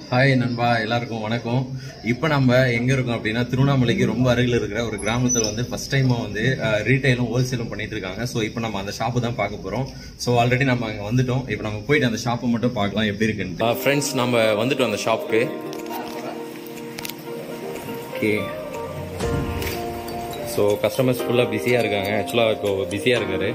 Hi நண்பா எல்லாருக்கும் வணக்கம் இப்போ நம்ம எங்க இருக்கோம் அப்படின்னா திருவண்ணாமலைக்கு ரொம்ப அருகில் இருக்கிற ஒரு கிராமத்தில் வந்து ஃபர்ஸ்ட் டைமா வந்து ரீட்டைலும் ஹோல்சேலும் பண்ணிட்டு இருக்காங்க ஸோ இப்போ நம்ம அந்த ஷாப்பு தான் பார்க்க போறோம் ஸோ ஆல்ரெடி நம்ம அங்கே வந்துட்டோம் இப்போ நம்ம போயிட்டு அந்த ஷாப்பை மட்டும் பார்க்கலாம் எப்படி இருக்குன்னு ஃப்ரெண்ட்ஸ் நம்ம வந்துட்டோம் அந்த ஷாப்புக்கு ஓகே ஸோ கஸ்டமர்ஸ் ஃபுல்லாக பிஸியாக இருக்காங்க ஆக்சுவலாக இப்போ பிஸியாக இருக்காரு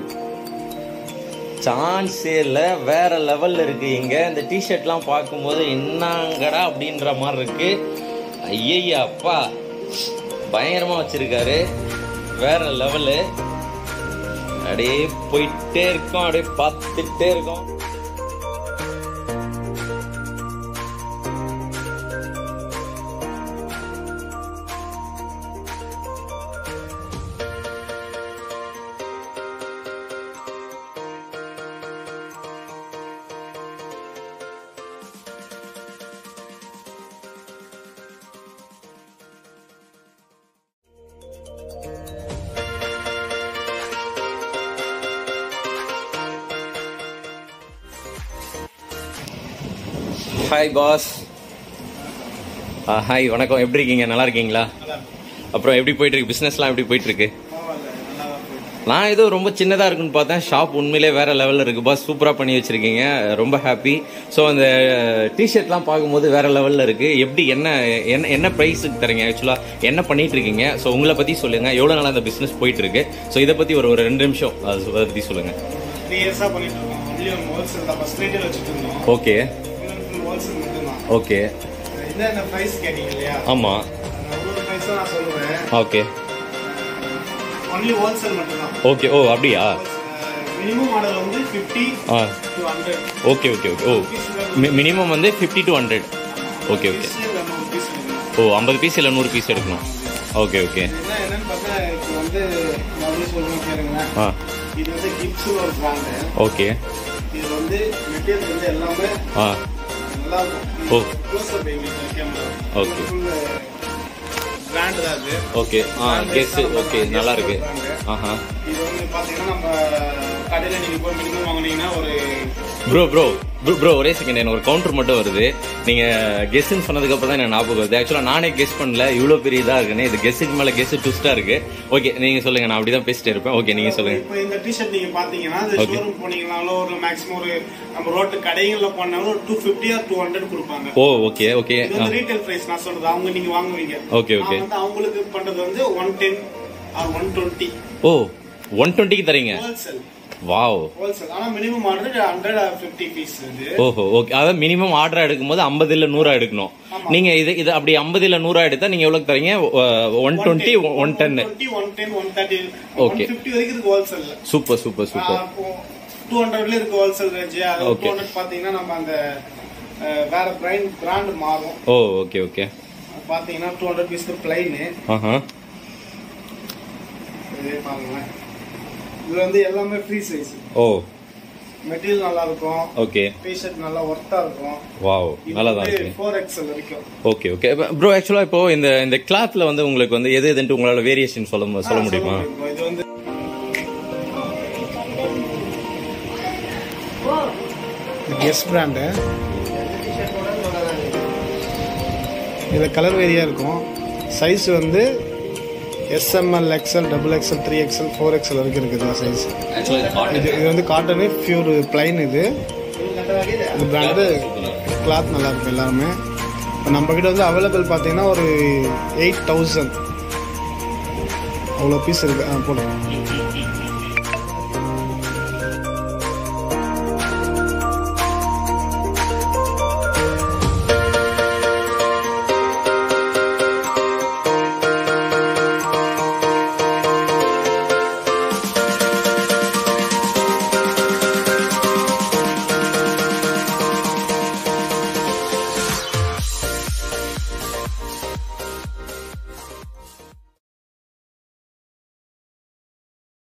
சான்ஸே இல்லை வேற லெவல்ல இருக்கு இங்க இந்த டிஷர்ட்லாம் பார்க்கும்போது என்னங்கடா அப்படின்ற மாதிரி இருக்கு ஐயய்யா அப்பா பயங்கரமா வச்சிருக்காரு வேற லெவலு அப்படியே போயிட்டே இருக்கோம் அப்படியே பார்த்துட்டே இருக்கோம் ஹாய் பாஸ் ஹாய் வணக்கம் எப்படி இருக்கீங்க நல்லா இருக்கீங்களா அப்புறம் எப்படி போயிட்டு இருக்கு பிசினஸ்லாம் எப்படி போயிட்டு இருக்கு நான் ஏதோ ரொம்ப சின்னதா இருக்குன்னு பார்த்தேன் ஷாப் உண்மையிலே வேற லெவல்ல இருக்கு பாஸ் சூப்பரா பண்ணி வச்சிருக்கீங்க ரொம்ப ஹாப்பி ஸோ அந்த டிஷர்ட்லாம் பார்க்கும்போது வேற லெவல்ல இருக்கு எப்படி என்ன என்ன என்ன ப்ரைஸுக்கு தரீங்க ஆக்சுவலா என்ன பண்ணிட்டு இருக்கீங்க ஸோ உங்களை பத்தி சொல்லுங்க எவ்வளவு நாளா அந்த பிசினஸ் போயிட்டு இருக்கு ஸோ இதை பத்தி ஒரு ஒரு ரெண்டு நிமிஷம் அது அதை பத்தி சொல்லுங்க த்ரீ இயர்ஸாக பண்ணிட்டு இருக்கோம் ஒன்லி ஒன் ஹோல்சேல் தான் ஃபஸ்ட் ரேட்டில் வச்சுட்டு இருந்தோம் okay full and full wholesale மட்டும்தான் ஓகே என்னென்ன ப்ரைஸ் கேட்டீங்க இல்லையா ஆமா அந்த ஒவ்வொரு ப்ரைஸும் நான் சொல்லுவேன் ஓகே ஒன்லி ஹோல்சேல் மட்டும்தான் ஓகே ஓ அப்படியா மினிமம் மாடல் வந்து fifty uh to hundred okay okay okay ஓ மினிமம் வந்து fifty to hundred okay okay piece எடுக்கணும் ஓ ஐம்பது பீஸ் இல்லை நூறு பீஸ் எடுக்கணும் ஓகே ஓகே என்ன என்னன்னு பார்த்தா இப்போ வந்து மறுபடியும் சொல்லணும் கேளுங்களேன் ஆ இது வந்து கிப்ஸ்னு ஒரு பிராண்டு ஓகே இது வந்து மெட்டீரியல் வந்து எல்லாமே ஆ நல்லா ஓ. இருக்கும் close up camera Okay. Brand தான் இது ஓகே ஆ கெஸ் ஓகே நல்லா இருக்கு ஆஹா இது வந்து பாத்தீங்கன்னா நம்ம கடையில நீங்க போய் மினிமம் வாங்குனீங்கன்னா ஒரு ப்ரோ ப்ரோ ப்ரோ ப்ரோ ஒரே செகண்ட் எனக்கு ஒரு கவுண்டர் மட்டும் வருது நீங்க கெஸ்ன்னு சொன்னதுக்கு அப்புறம் தான் எனக்கு ஞாபகம் வருது ஆக்சுவலா நானே கெஸ் பண்ணல இவ்வளவு பெரிய இதா இருக்குன்னு இது கெஸ்ஸுக்கு மேல கெஸ் ட்விஸ்டா இருக்கு ஓகே நீங்க சொல்லுங்க நான் அப்படிதான் பேசிட்டு இருப்பேன் ஓகே நீங்க சொல்லுங்க இப்போ இந்த டிஷர்ட் நீங்க பாத்தீங்கன்னா இந்த Okay. ஷோரூம் போனீங்கனாலும் ஒரு மேக்ஸிமம் ஒரு நம்ம ரோட்டு கடைகள்ல போனாலும் ஒரு two fifty or two hundred கொடுப்பாங்க ஓ ஓகே ஓகே இது வந்து ரீட்டைல் பிரைஸ் நான் சொல்றது அவங்க நீங்க வாங்குவீங்க Okay, okay. நான் வந்து அவங்களுக்கு பண்றது வந்து one ten or one twenty ஓ ஒன் டுவெண்ட்டிக்கு தரீங்க ஹோல்சேல் வாவ் ஹோல்சேல் ஆனா minimum order hundred or fifty piece இது ஓஹோ ஓகே அதாவது மினிமம் ஆர்டர் எடுக்கும்போது ஐம்பது இல்ல நூறா எடுக்கணும் நீங்க இது இது அப்படி ஐம்பது இல்ல நூறா எடுத்தா நீங்க எவ்வளவு தரீங்க one twenty one ten one ten one thirty one Okay. Fifty வரைக்கும் இருக்கு ஹோல்சேல்ல சூப்பர் சூப்பர் சூப்பர் டூ ஹண்ட்ரட்ல இருக்கு ஹோல்சேல் ரேஞ்ச் அது Okay. டூ ஹண்ட்ரட் பாத்தீங்கன்னா நம்ம அந்த அஹ், வேற பிராண்ட் பிராண்ட் மாறும் ஓ ஓகே ஓகே பாத்தீங்கன்னா டூ ஹண்ட்ரட் பீஸ் பிளைன் ஆஹா இதே பாருங்களேன் இது வந்து எல்லாமே ஃப்ரீ சைஸ் ஓ மெட்டீரியல் நல்லா இருக்கும் ஓகே டிஷர்ட் நல்லா ஒர்த்தா இருக்கும் வாவ் நல்லா தான் இருக்கு ஃபோர் எக்ஸல் வரைக்கும் ஓகே ஓகே ப்ரோ ஆக்சுவலா இப்போ இந்த இந்த கிளாத்ல வந்து உங்களுக்கு வந்து எது எதுன்ட்டு உங்களால வேரியேஷன் சொல்ல மு- சொல்ல முடியுமா முடியும். இது வந்து எஸ் பிராண்டு இதில் கலர் வேரியா இருக்கும் சைஸ் வந்து S M L XL double XL three XL four XL வரைக்கும் இருக்குது சைஸ் இது இது வந்து காட்டனு பியூர் பிளைன் இது இந்த பிராண்டு கிளாத் நல்லா இருக்கும் எல்லாருமே இப்போ நம்ம கிட்ட வந்து அவைலபிள் பார்த்தீங்கன்னா ஒரு எயிட் தௌசண்ட் அவ்வளோ பீஸ் இருக்கு ஆ போடுங்க